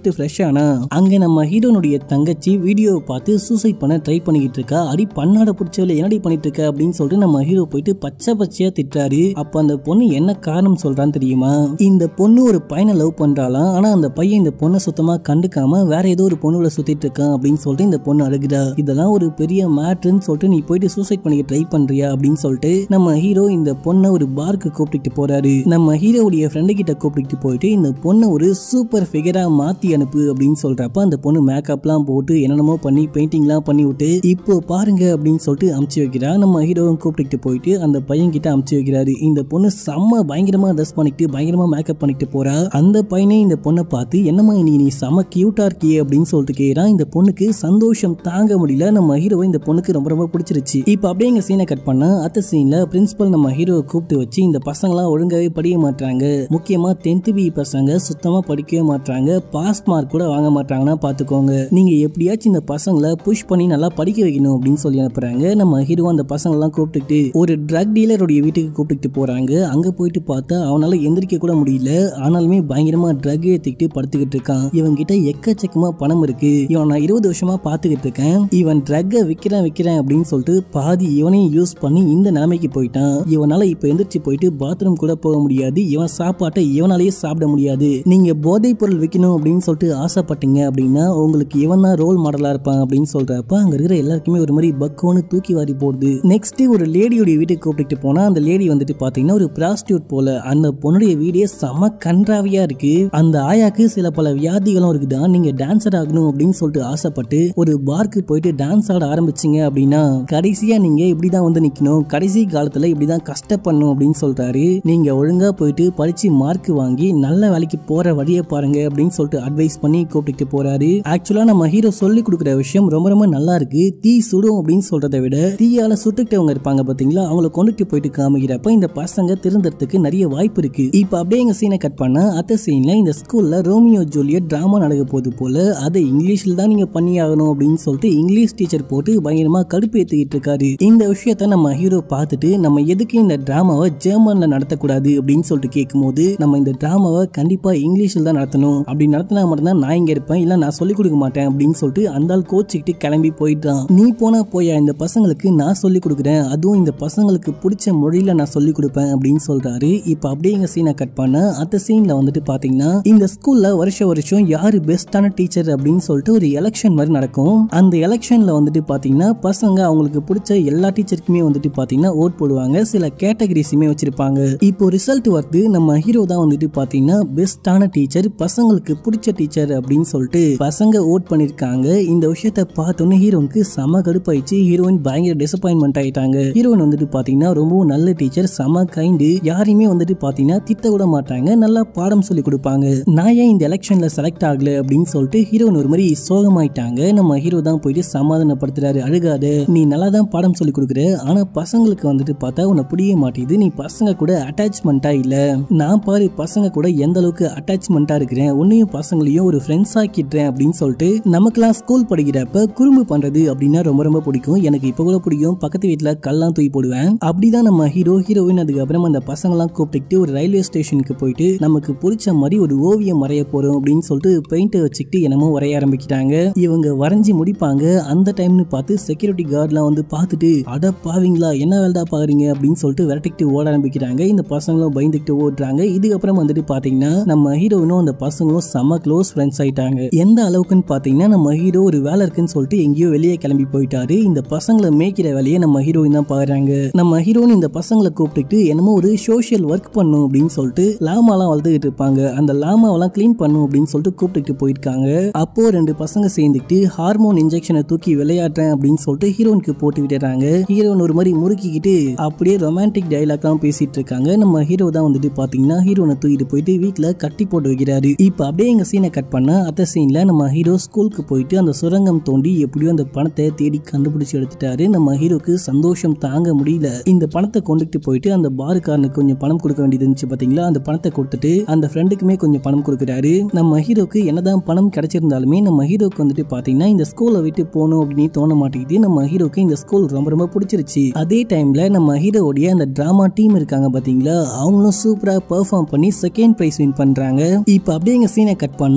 Speaker 1: போயிட்டானா அங்க நம்ம ஹீரோனுடைய தங்கச்சி வீடியோவை பார்த்து சூசைட் பண்ண ட்ரை பண்ணிக்கிட்டு இருக்கா அடி பண்ணாட பிடிச்சவள என்னடி பண்ணிட்டு இருக்க அப்படின்னு சொல்லிட்டு நம்ம ஹீரோ போயிட்டு பச்சை பச்சையா திட்டுறாரு அப்ப அந்த பொண்ணு என்ன காரணம் சொல்றான்னு தெரியுமா இந்த பொண்ணு ஒரு பையனை லவ் பண்றாளாம் ஆனா அந்த பையன் இந்த பொண்ணை சுத்தமா கண்டுக்காம வேற ஏதோ ஒரு பொண்ணோட சுத்திட்டு இருக்கான் அப்படின்னு சொல்லிட்டு இந்த பொண்ணு அழுகுதா இதெல்லாம் ஒரு பெரிய மேட்ருன்னு சொல்லிட்டு நீ போயிட்டு சூசைட் பண்ணிக்க ட்ரை பண்றியா அப்படின்னு சொல்லிட்டு நம்ம ஹீரோ இந்த பொண்ணை ஒரு பார்க்கு கூப்பிட்டு போறாரு நம்ம ஹீரோவுடைய ஃப்ரெண்டு கிட்ட கூப்பிட்டு போயிட்டு இந்த பொண்ணை ஒரு சூப்பர் ஃபிகரா மாத்தி அனுப்பு அப்படின்னு சொல்றப்ப அந்த பொண்ணு மேக்கப்லாம் போட்டு என்னென்னமோ பண்ணி பெயிண்டிங்லாம் பண்ணி விட்டு இப்போ பாருங்க அப்படின்னு சொல்லிட்டு அமுச்சு வைக்கிறா நம்ம ஹீரோவும் கூப்பிட்டு போயிட்டு அந்த பையன் கிட்ட அமுச்சு வைக்கிறாரு இந்த பொண்ணு செம்ம பயங்கரமா ட்ரெஸ் பண்ணிட்டு பயங்கரமா மேக்கப் பண்ணிட்டு போறா அந்த பையனே இந்த பொண்ணை பார்த்து என்னம்மா நீ நீ செம்ம கியூட்டா இருக்கியே அப்படின்னு சொல்லிட்டு கேட்கிறான் இந்த பொண்ணுக்கு சந்தோஷம் தாங்க முடியல நம்ம ஹீரோவை இந்த பொண்ணுக்கு ரொம்ப ரொம்ப பிடிச்சிருச்சு இப்போ அப்படியே எங்க சீனை கட் பண்ணா அத்த சீன்ல பிரின்சிபல் நம்ம ஹீரோவை கூப்பிட்டு வச்சு இந்த பசங்களாம் ஒழுங்காவே படிக்க மாட்டாங்க முக்கியமா டென்த் பி பசங்க சுத்தமா படிக்கவே மாட்டாங்க பாஸ் மார்க் கூட வாங்க மாட்டாங்கன்னா பாத்துக்கோங்க நீங்க எப்படியாச்சும் இந்த பசங்களை புஷ் பண்ணி நல்லா படிக்க வைக்கணும் அப்படின்னு சொல்லி அனுப்புறாங்க நம்ம ஹீரோ அந்த பசங்கள்லாம் கூப்பிட்டுட்டு ஒரு ட்ரக் டீலருடைய வீட்டுக்கு கூப்பிட்டு போறாங்க அங்க போயிட்டு பார்த்தா அவனால எந்திரிக்க கூட முடியல ஆனாலுமே பயங்கரமா ட்ரக் ஏத்திக்கிட்டு படுத்துக்கிட்டு இருக்கான் இவன் கிட்ட எக்கச்சக்கமா பணம் இருக்கு இவன் நான் இருபது வருஷமா பாத்துக்கிட்டு இருக்கேன் இவன் ட்ரக்கை விக்கிறேன் விக்கிறேன் அப்படின்னு சொல்லிட்டு பாதி இவனையும் யூஸ் பண்ணி இந்த நிலைமைக்கு போயிட்டான் இவனால இப்ப எந்திரிச்சு போயிட்டு பாத்ரூம் கூட போக முடியாது இவன் சாப்பாட்டை இவனாலேயே சாப்பிட முடியாது நீங்க போதைப் பொருள் விற்கணும் அப்படின்னு சொல்லிட்டு ஆசைப்பட்டீங்க அப்படின்னா உங்களுக்கு இவன் தான் ரோல் மாடலா இருப்பான் அப்படின்னு சொல்றப்ப அங்க இருக்கிற எல்லாருக்குமே ஒரு மாதிரி பக்கோன்னு தூக்கி வாரி போடுது நெக்ஸ்ட் ஒரு லேடியோட வீட்டுக்கு கூப்பிட்டு போனா அந்த லேடி வந்துட்டு பாத்தீங்கன்னா ஒரு பிராஸ்டியூட் போல அந்த பொண்ணுடைய வீடியோ செம கன்றாவியா இருக்கு அந்த ஆயாக்கு சில பல வியாதிகளும் இருக்குதா நீங்க டான்சர் ஆகணும் அப்படின்னு சொல்லிட்டு ஆசைப்பட்டு ஒரு பார்க்கு போயிட்டு டான்ஸ் ஆட ஆரம்பிச்சீங்க அப்படின்னா கடைசியா நீங்க இப்படிதான் வந்து நிக்கணும் கடைசி காலத்துல இப்படிதான் கஷ்டப்படணும் அப்படின்னு சொல்றாரு நீங்க ஒழுங்கா போயிட்டு படிச்சு மார்க் வாங்கி நல்ல வேலைக்கு போற வழியை பாருங்க அப்படின்னு சொல்லிட்டு அட்வைஸ் பண்ணி கூப்பிட்டு போறாரு ஆக்சுவலா நம்ம ஹீரோ சொல்லி கொடுக்குற விஷயம் ரொம்ப ரொம்ப நல்லா இருக்கு தீ சுடும் அப்படின்னு சொல்றதை விட தீயால சுட்டுக்கிட்டவங்க இருப்பாங்க பாத்தீங்களா அவங்கள கொண்டுட்டு போயிட்டு காமிக்கிறப்ப இந்த பசங்க திருந்தறதுக்கு நிறைய வாய்ப்பு இருக்கு இப்ப அப்படியே எங்க சீனை கட் பண்ண அத்த சீன்ல இந்த ஸ்கூல்ல ரோமியோ ஜூலியட் டிராமா நடக்க போகுது போல அதை இங்கிலீஷ்ல தான் நீங்க பண்ணி ஆகணும் அப்படின்னு சொல்லிட்டு இங்கிலீஷ் டீச்சர் போட்டு பயங்கரமா கடுப்பேத்திக்கிட்டு இருக்காரு இந்த விஷயத்த நம்ம ஹீரோ பார்த்துட்டு நம்ம எதுக்கு இந்த டிராமாவை ஜெர்மன்ல நடத்தக்கூடாது அப்படின்னு சொல்லிட்டு கேட்கும்போது நம்ம இந்த டிராமாவை கண்டிப்பா இங்கிலீஷ்ல தான் நடத்தணும் அப்படி நடத்தினா மட்டும்தான் நான் இங்க இருப்பேன் இல்ல நான் சொல்லிக் கொடுக்க மாட்டேன் அப்படின்னு சொல்லிட்டு அந்த ஆள் கோச்சிக்கிட்டு கிளம்பி போயிட்டான் நீ போனா போயா இந்த பசங்களுக்கு நான் சொல்லி கொடுக்குறேன் அதுவும் இந்த பசங்களுக்கு பிடிச்ச மொழியில நான் சொல்லி கொடுப்பேன் அப்படின்னு சொல்றாரு இப்ப அப்படியே எங்க சீனை கட் பண்ண அந்த சீன்ல வந்துட்டு பாத்தீங்கன்னா இந்த ஸ்கூல்ல வருஷ வருஷம் யாரு பெஸ்டான டீச்சர் அப்படின்னு சொல்லிட்டு ஒரு எலெக்ஷன் மாதிரி நடக்கும் அந்த எலெக்ஷன்ல வந்துட்டு பாத்தீங்கன்னா பசங்க அவங்களுக்கு பிடிச்ச எல்லா டீச்சருக்குமே வந்துட்டு பாத்தீங்கன்னா ஓட் போடுவாங்க சில கேட்டகரிஸுமே வச்சிருப்பாங்க இப்போ ரிசல்ட் வருது நம்ம ஹீரோ தான் வந்துட்டு பாத்தீங்கன்னா பெஸ்டான டீச்சர் பசங்களுக்கு பிடிச்ச டீச்சர் அப்படின்னு சொல்லிட்டு பசங்க ஓட் பண்ணிருக்காங்க இந்த விஷயத்த பார்த்தோன்னே ஹீரோனுக்கு செம கடுப்பாயிடுச்சு ஹீரோயின் பயங்கர டிசப்பாயின்மெண்ட் ஆயிட்டாங்க ஹீரோயின் வந்துட்டு பாத்தீங்கன்னா ரொம்பவும் நல்ல டீச்சர் செம கைண்டு யாரையுமே வந்துட்டு பாத்தீங்கன்னா திட்ட விட மாட்டாங்க நல்லா பாடம் சொல்லி கொடுப்பாங்க நான் ஏன் இந்த எலெக்ஷன்ல செலக்ட் ஆகல அப்படின்னு சொல்லிட்டு ஹீரோயின் ஒரு மாதிரி சோகமாயிட்டாங்க நம்ம ஹீரோ தான் போயிட்டு சமாதானப்படுத்துறாரு அழுகாத நீ நல்லா தான் பாடம் சொல்லி கொடுக்குற ஆனா பசங்களுக்கு வந்துட்டு பார்த்தா உன்னை புரிய மாட்டேங்குது நீ பசங்க கூட அட்டாச்மெண்ட்டா இல்ல நான் பாரு பசங்க கூட எந்த அளவுக்கு அட்டாச்மெண்ட்டா இருக்கிறேன் உன்னையும் பசங்களையும் ஒரு ஃப்ரெண்ட்ஸ் ஆக்கிடுறேன் அப்படின்னு சொல்லிட்டு நமக்கெல்லாம் ஸ்கூல் படிக்கிறப்ப குறும்பு பண்றது அப்படின்னா ரொம்ப ரொம்ப பிடிக்கும் எனக்கு இப்ப கூட பிடிக்கும் பக்கத்து வீட்டுல கல்லாம் தூக்கி போடுவேன் அப்படிதான் நம்ம ஹீரோ ஹீரோயின் அதுக்கப்புறம் அந்த பசங்கெல்லாம் கூப்பிட்டுக்கிட்டு ஒரு ரயில்வே ஸ்டேஷனுக்கு போயிட்டு நமக்கு பிடிச்ச மாதிரி ஒரு ஓவியம் வரைய போறோம் அப்படின்னு சொல்லிட்டு பெயிண்ட் வச்சுக்கிட்டு என்னமோ வரைய ஆரம்பிக்கிறாங்க இவங்க வரைஞ்சி முடிப்பாங்க அந்த டைம்னு பார்த்து செக்யூரிட்டி கார்ட்லாம் வந்து பார்த்துட்டு அட பாவீங்களா என்ன வேலைடா பாக்குறீங்க அப்படின்னு சொல்லிட்டு விரட்டிக்கிட்டு ஓட ஆரம்பிக்கிறாங்க இந்த பசங்களும் பயந்துக்கிட்டு ஓடுறாங்க இதுக்கப்புறம் வந்துட்டு பாத்தீங்கன்னா நம்ம ஹீரோயினும் அந்த பசங்களும் செம்ம க்ளோஸ் ஃப்ரெண்ட்ஸ் ஆயிட்டாங்க எந்த அளவுக்குன்னு பாத்தீங்கன்னா நம்ம ஹீரோ ஒரு வேலை இருக்குன்னு சொல்லிட்டு எங்கேயோ வெளியே கிளம்பி போயிட்டாரு இந்த பசங்களை மேய்க்கிற வேலையை நம்ம ஹீரோயின் தான் பாக்குறாங்க நம்ம ஹீரோயின் இந்த பசங்களை கூப்பிட்டுட்டு என்னமோ ஒரு சோஷியல் ஒர்க் பண்ணும் அப்படின்னு சொல்லிட்டு லாமாலாம் வளர்த்துக்கிட்டு இருப்பாங்க அந்த லாமாவெல்லாம் க்ளீன் பண்ணும் அப்படின்னு சொல்லிட்டு கூப்பிட்டுட்டு போயிருக்காங்க அப்போ ரெண்டு பசங்க சேர்ந்துக்கிட்டு ஹார்மோன் இன்ஜெக்ஷனை தூக்கி விளையாடுறேன் அப்படின்னு சொல்லிட்டு ஹீரோனுக்கு போட்டு விட்டுறாங்க ஹீரோன் ஒரு மாதிரி முறுக்கிக்கிட்டு அப்படியே ரொமான்டிக் டைலாக்லாம் பேசிட்டு இருக்காங்க நம்ம ஹீரோ தான் வந்துட்டு பாத்தீங்கன்னா ஹீரோனை தூக்கிட்டு போயிட்டு வீட்டுல கட்டி போட்டு வைக்கிறாரு இப்ப அப்படியே எங்க சீனை கட் பண்ண அத்த சீன்ல நம்ம ஹீரோ ஸ்கூலுக்கு போயிட்டு அந்த சுரங்கம் தோண்டி எப்படியோ அந்த பணத்தை தேடி கண்டுபிடிச்சு எடுத்துட்டாரு நம்ம ஹீரோக்கு சந்தோஷம் தாங்க முடியல இந்த பணத்தை கொண்டுட்டு போயிட்டு அந்த பாருக்காரனுக்கு கொஞ்சம் பணம் கொடுக்க வேண்டியது இருந்துச்சு பாத்தீங்களா அந்த பணத்தை கொடுத்துட்டு அந்த ஃப்ரெண்டுக்குமே கொஞ்சம் பணம் கொடுக்குறாரு நம்ம ஹீரோக்கு என்னதான் பணம் கிடைச்சிருந்தாலுமே நம்ம ஹீரோக்கு வந்துட்டு பாத்தீங்கன்னா இந்த ஸ்கூலை விட்டு போகணும் அப்படின்னு தோண மாட்டேங்குது நம்ம ஹீரோக்கு இந்த ஸ்கூல் ரொம்ப ரொம்ப பிடிச்சிருச்சு அதே டைம்ல நம்ம ஹீரோவுடைய அந்த டிராமா டீம் இருக்காங்க பாத்தீங்களா அவங்களும் சூப்பரா பெர்ஃபார்ம் பண்ணி செகண்ட் பிரைஸ் வின் பண்றாங்க இப்ப அப்படியே எங்க சீனை கட் பண்ணா இந்த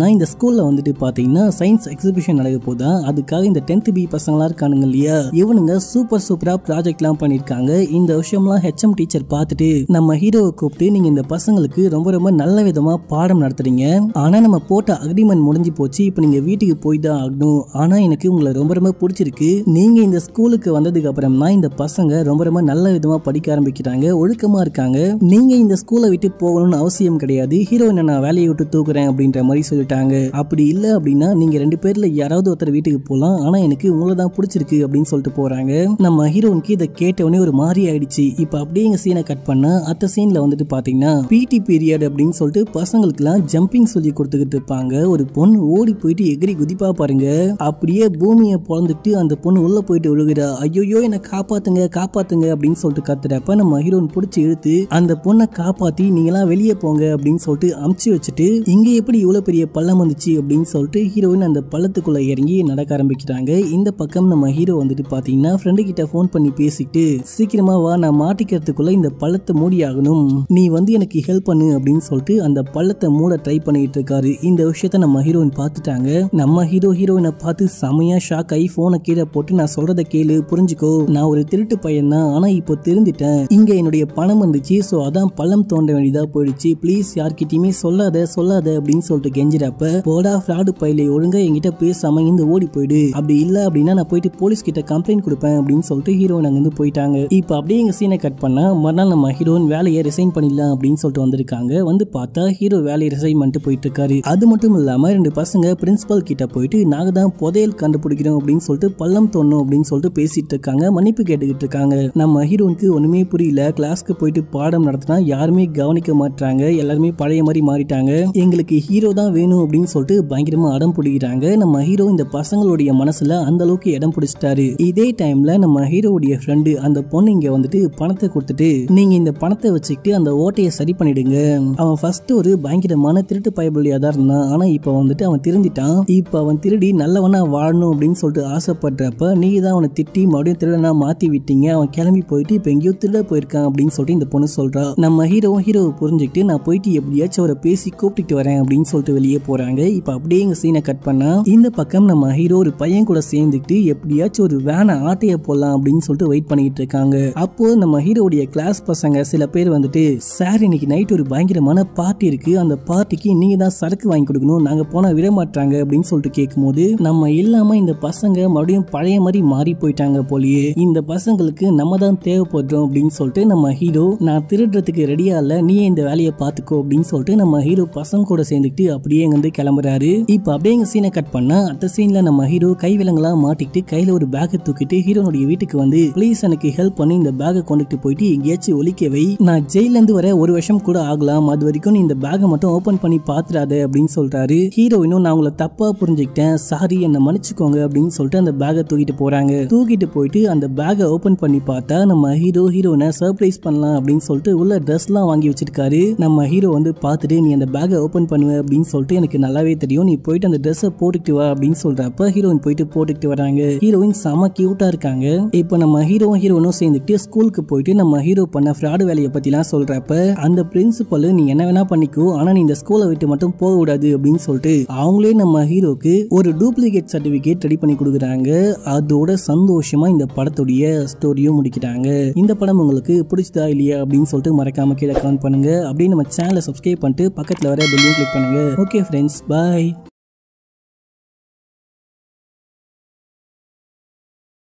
Speaker 1: ஸ்கூல்ல வந்துட்டு பாத்தீங்கன்னா சயின்ஸ் எக்ஸிபிஷன் நடக்க போதா அதுக்காக இந்த டென்த் பி பசங்களா இருக்கானுங்க இல்லையா இவனுங்க சூப்பர் சூப்பரா ப்ராஜெக்ட்லாம் பண்ணிருக்காங்க இந்த விஷயம்லாம் ஹெச்எம் டீச்சர் பார்த்துட்டு நம்ம ஹீரோவை கூப்பிட்டு நீங்க இந்த பசங்களுக்கு ரொம்ப ரொம்ப நல்ல விதமா பாடம் நடத்துறீங்க ஆனா நம்ம போட்ட அக்ரிமெண்ட் முடிஞ்சு போச்சு இப்போ நீங்க வீட்டுக்கு போய் தான் ஆகணும் ஆனா எனக்கு உங்களை ரொம்ப ரொம்ப பிடிச்சிருக்கு நீங்க இந்த ஸ்கூலுக்கு வந்ததுக்கு அப்புறம் தான் இந்த பசங்க ரொம்ப ரொம்ப நல்ல விதமா படிக்க ஆரம்பிக்கிறாங்க ஒழுக்கமா இருக்காங்க நீங்க இந்த ஸ்கூலை விட்டு போகணும்னு அவசியம் கிடையாது ஹீரோயினை நான் வேலையை விட்டு தூக்குறேன் அப்படின்ற மாதிரி சொல்லிட்டாங்க அப்படி இல்லை அப்படின்னா நீங்க ரெண்டு பேர்ல யாராவது ஒருத்தர் வீட்டுக்கு போகலாம் ஆனா எனக்கு உங்களை தான் பிடிச்சிருக்கு அப்படின்னு சொல்லிட்டு போறாங்க நம்ம ஹீரோனுக்கு இதை கேட்டவொடனே ஒரு மாதிரி ஆயிடுச்சு இப்போ அப்படியே எங்க சீனை கட் பண்ணா அத்த சீன்ல வந்துட்டு பாத்தீங்கன்னா பிடி பீரியட் அப்படின்னு சொல்லிட்டு பசங்களுக்குலாம் ஜம்பிங் சொல்லி கொடுத்துக்கிட்டு இருப்பாங்க ஒரு பொண்ணு ஓடி போயிட்டு எகிரி குதிப்பா பாருங்க அப்படியே பூமியை பொழந்துட்டு அந்த பொண்ணு உள்ள போயிட்டு விழுகிறா ஐயோ என்னை காப்பாத்துங்க காப்பாத்துங்க அப்படின்னு சொல்லிட்டு கத்துறப்ப நம்ம ஹீரோயின் பிடிச்சி இழுத்து அந்த பொண்ணை காப்பாத்தி நீங்களாம் வெளியே போங்க அப்படின்னு சொல்லிட்டு அமுச்சு வச்சுட்டு இங்க எப்படி இவ்வளவு பெரிய பள்ளம் வந்துச்சு அப்படின்னு சொல்லிட்டு ஹீரோயின் அந்த பள்ளத்துக்குள்ள இறங்கி நடக்க ஆரம்பிக்கிறாங்க இந்த பக்கம் நம்ம ஹீரோ வந்துட்டு பாத்தீங்கன்னா ஃப்ரெண்டு கிட்ட ஃபோன் பண்ணி பேசிட்டு சீக்கிரமா வா நான் மாட்டிக்கிறதுக்குள்ள இந்த பள்ளத்தை மூடி ஆகணும் நீ வந்து எனக்கு ஹெல்ப் பண்ணு அப்படின்னு சொல்லிட்டு அந்த பள்ளத்தை மூட ட்ரை பண்ணிட்டு இருக்காரு இந்த விஷயத்த நம்ம ஹீரோயின் பார்த்துட்டாங்க நம்ம ஹீரோ ஹீரோயினை பார்த்து செமையா ஷாக் ஆகி போனை கீழே போட்டு நான் சொல்றத கேளு புரிஞ்சுக்கோ நான் ஒரு திருட்டு பையன் தான் ஆனா இப்போ திருந்திட்டேன் இங்க என்னுடைய பணம் வந்துச்சு ஸோ அதான் பள்ளம் தோண்ட வேண்டியதா போயிடுச்சு ப்ளீஸ் யார்கிட்டயுமே சொல்லாத சொல்லாத அப்படின்னு சொல்லிட்டு கெஞ்சிறப்ப போடா ஃப்ராடு பையில ஒழுங்கா என்கிட்ட பேசாம இந்த ஓடி போயிடு அப்படி இல்ல அப்படின்னா நான் போயிட்டு போலீஸ் கிட்ட கம்ப்ளைண்ட் கொடுப்பேன் அப்படின்னு சொல்லிட்டு ஹீரோயின் அங்கிருந்து போயிட்டாங்க இப்போ அப்படியே எங்க சீனை கட் பண்ணா மறுநாள் நம்ம ஹீரோயின் வேலையை ரிசைன் பண்ணிடலாம் அப்படின்னு சொல்லிட்டு வந்திருக்காங்க வந்து பார்த்தா ஹீரோ வேலையை ரிசைன் பண்ணிட்டு போயிட்டு இருக்காரு அது மட்டும் இல்லாம ரெண்டு பசங்க பிரின்சிபல் கிட்ட போயிட்டு நாங்க தான் புதையல் கண்டுபிடிக்கிறோம் அப்படின்னு சொல்லிட்டு பள்ளம் தோணும் அப்படின்னு சொல்லிட்டு பேசிட்டு இருக்காங்க மன்னிப்பு கேட்டுக்கிட்டு இருக்காங்க நம்ம ஹீரோனுக்கு ஒண்ணுமே புரியல கிளாஸ்க்கு போயிட்டு பாடம் நடத்தினா யாருமே கவனிக்க மாட்டாங்க எல்லாருமே பழைய மாதிரி மாறிட்டாங்க எங்களுக்கு ஹீரோ தான் வேணும் அப்படின்னு சொல்லிட்டு பயங்கரமா அடம் பிடிக்கிறாங்க நம்ம ஹீரோ இந்த பசங்களுடைய மனசுல அந்த அளவுக்கு இடம் பிடிச்சிட்டாரு இதே டைம்ல நம்ம ஹீரோவுடைய ஃப்ரெண்டு அந்த பொண்ணு இங்க வந்துட்டு பணத்தை கொடுத்துட்டு நீங்க இந்த பணத்தை வச்சுக்கிட்டு அந்த ஓட்டையை சரி பண்ணிடுங்க அவன் ஃபர்ஸ்ட் ஒரு பயங்கரமான திருட்டு பயபலியா தான் இருந்தான் ஆனா இப்ப வந்துட்டு அவன் திருந்திட்டான் இப்ப அவன் திருடி நல்லவனா வாழணும் அப்படின்னு சொல்லிட்டு ஆசைப்படுறப்ப நீங்க தான் அவனை திட்டி மறுபடியும் திருடனா மாத்தி விட்டீங்க அவன் கிளம்பி போயிட்டு இப்ப எங்கேயோ திருட போயிருக்கான் அப்படின்னு சொல்லிட்டு இந்த பொண்ணு சொல்றா நம்ம ஹீரோவும் ஹீரோவை புரிஞ்சுக்கிட்டு நான் போயிட்டு எப்படியாச்சும் அவரை பேசி கூப்பிட்டுட்டு வரேன் அப்படின்னு சொல்லிட்டு வெளியே போறாங்க இப்ப அப்படியே எங்க சீனை கட் பண்ணா இந்த பக்கம் நம்ம ஹீரோ ஒரு பையன் கூட சேர்ந்துக்கிட்டு எப்படியாச்சும் ஒரு வேனை ஆட்டைய போடலாம் அப்படின்னு சொல்லிட்டு வெயிட் பண்ணிட்டு இருக்காங்க அப்போ நம்ம ஹீரோடைய கிளாஸ் பசங்க சில பேர் வந்துட்டு சார் இன்னைக்கு நைட் ஒரு பயங்கரமான பார்ட்டி இருக்கு அந்த பார்ட்டிக்கு நீங்க தான் சரக்கு வாங்கி கொடுக்கணும் நாங்க போனா விட மாட்டாங்க அப்படின்னு சொல்லிட்டு கேட்கும்போது நம்ம இல்லாம இந்த பசங்க மறுபடியும் பழைய மாதிரி மாறி போயிட்டாங்க போலயே இந்த பசங்களுக்கு நம்ம தான் தேவைப்படுறோம் அப்படின்னு சொல்லிட்டு நம்ம ஹீரோ நான் திருடுறதுக்கு ரெடியா இல்ல நீ இந்த வேலையை பாத்துக்கோ அப்படின்னு சொல்லிட்டு நம்ம ஹீரோ பசங்க கூட சேர்ந்துக்கிட்டு அப்படியே இங்க இருந்து கிளம்புறாரு இப்ப அப்படியே எங்க சீனை கட் பண்ணா அந்த சீன்ல நம்ம ஹீரோ கை விலங்கெல்லாம் மாட்டிக்கிட்டு கையில ஒரு பேக்கை தூக்கிட்டு ஹீரோனுடைய வீட்டுக்கு வந்து ப்ளீஸ் எனக்கு ஹெல்ப் பண்ணி இந்த பேக்கை கொண்டுட்டு போயிட்டு எங்கேயாச்சும் ஒலிக்க வை நான் ஜெயில இருந்து வர ஒரு வருஷம் கூட ஆகலாம் அது வரைக்கும் நீ இந்த பேக்கை மட்டும் ஓபன் பண்ணி பாத்துறாத அப்படின்னு சொல்றாரு ஹீரோயினும் நான் உங்களை தப்பா புரிஞ்சுக்கிட்டேன் சாரி என்ன மன்னிச்சுக்கோங்க அப்படின்னு சொல்லிட்டு அந்த பேக்கை தூக்கிட்டு போறாங்க தூக்கிட்டு போயிட்டு அந்த பேக்கை ஓபன் பண்ணி பார்த்தா நம்ம ஹீரோ ஹீரோனை சர்ப்ரைஸ் பண்ணலாம் அப்படின்னு சொல்லிட்டு உள்ள ட்ரெஸ்லாம் வாங்கி வச்சிருக்காரு நம்ம ஹீரோ வந்து பார்த்துட்டு நீ அந்த பேக்கை ஓபன் பண்ணுவ அப்படின்னு சொல்லிட்டு எனக்கு நல்லாவே தெரியும் நீ போயிட்டு அந்த ட்ரெஸ்ஸை போட்டுக்கிட்டு வா அப்படின்னு சொல்றப்ப ஹீரோயின் போயிட்டு போட்டுக்கிட்டு வராங்க ஹீரோயின் செம கியூட்டா இருக்காங்க இப்போ நம்ம ஹீரோவும் ஹீரோனும் சேர்ந்துட்டு ஸ்கூலுக்கு போயிட்டு நம்ம ஹீரோ பண்ண ஃப்ராடு வேலையை பத்திலாம் சொல்றப்ப அந்த பிரின்சிபல் நீ என்ன வேணா பண்ணிக்கோ ஆனா நீ இந்த ஸ்கூலை விட்டு மட்டும் போக கூடாது அப்படின்னு சொல்லிட்டு அவங்களே நம்ம ஹீரோக்கு ஒரு டூப்ளிகேட் சர்டிபிகேட் ரெடி பண்ணி கொடுக்குறாங்க அதோட சந்தோஷமா இந்த படத்துடைய ஸ்டோரியும் முடிக்கிறாங்க இந்த படம் உங்களுக்கு பிடிச்சதா இல்லையா அப்படின்னு சொல்லிட்டு மறக்காம கீழே கமெண்ட் பண்ணுங்க அப்படியே நம்ம சேனலை சப்ஸ்கிரைப் பண்ணிட்டு பக்கத்துல வர பெல்லையும் கிளிக் பண்ணுங்க ஓகே ஃப்ரெண்ட்ஸ் பாய்